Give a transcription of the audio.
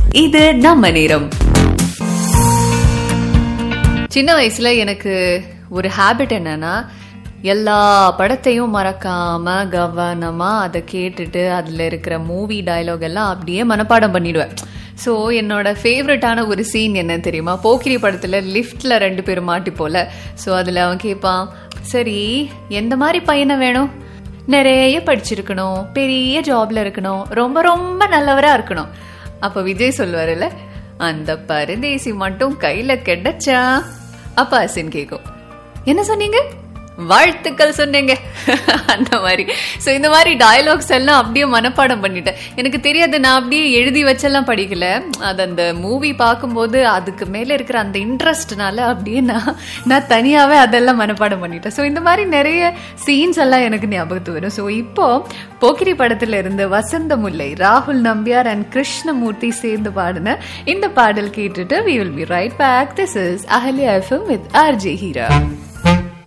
இது நம்ம நேரம் சின்ன வயசுல எனக்கு ஒரு ஹாபிட் என்னன்னா எல்லா படத்தையும் மறக்காம கவனமா அதை கேட்டுட்டு அதுல இருக்கிற மூவி டயலாக் எல்லாம் அப்படியே மனப்பாடம் பண்ணிடுவேன் ஸோ என்னோட ஃபேவரட்டான ஒரு சீன் என்ன தெரியுமா போக்கிரி படத்துல லிஃப்ட்ல ரெண்டு பேரும் மாட்டி போல ஸோ அதுல அவன் கேட்பான் சரி எந்த மாதிரி பையனை வேணும் நிறைய படிச்சிருக்கணும் பெரிய ஜாப்ல இருக்கணும் ரொம்ப ரொம்ப நல்லவரா இருக்கணும் அப்ப விஜய் சொல்வாருல்ல அந்த பரதேசி மட்டும் கையில கெடச்சா அப்ப அசின் கேக்கும் என்ன சொன்னீங்க வாழ்த்துக்கள் சொன்னீங்க அந்த மாதிரி ஸோ இந்த மாதிரி டயலாக்ஸ் எல்லாம் அப்படியே மனப்பாடம் பண்ணிட்டேன் எனக்கு தெரியாது நான் அப்படியே எழுதி வச்செல்லாம் படிக்கல அது அந்த மூவி பார்க்கும்போது அதுக்கு மேலே இருக்கிற அந்த இன்ட்ரெஸ்ட்னால அப்படியே நான் நான் தனியாகவே அதெல்லாம் மனப்பாடம் பண்ணிட்டேன் ஸோ இந்த மாதிரி நிறைய சீன்ஸ் எல்லாம் எனக்கு ஞாபகத்து வரும் ஸோ இப்போ போக்கிரி படத்துல இருந்து வசந்த முல்லை ராகுல் நம்பியார் அண்ட் கிருஷ்ணமூர்த்தி சேர்ந்து பாடின இந்த பாடல் கேட்டுட்டு we will be right back this is Ahalya FM with RJ Heera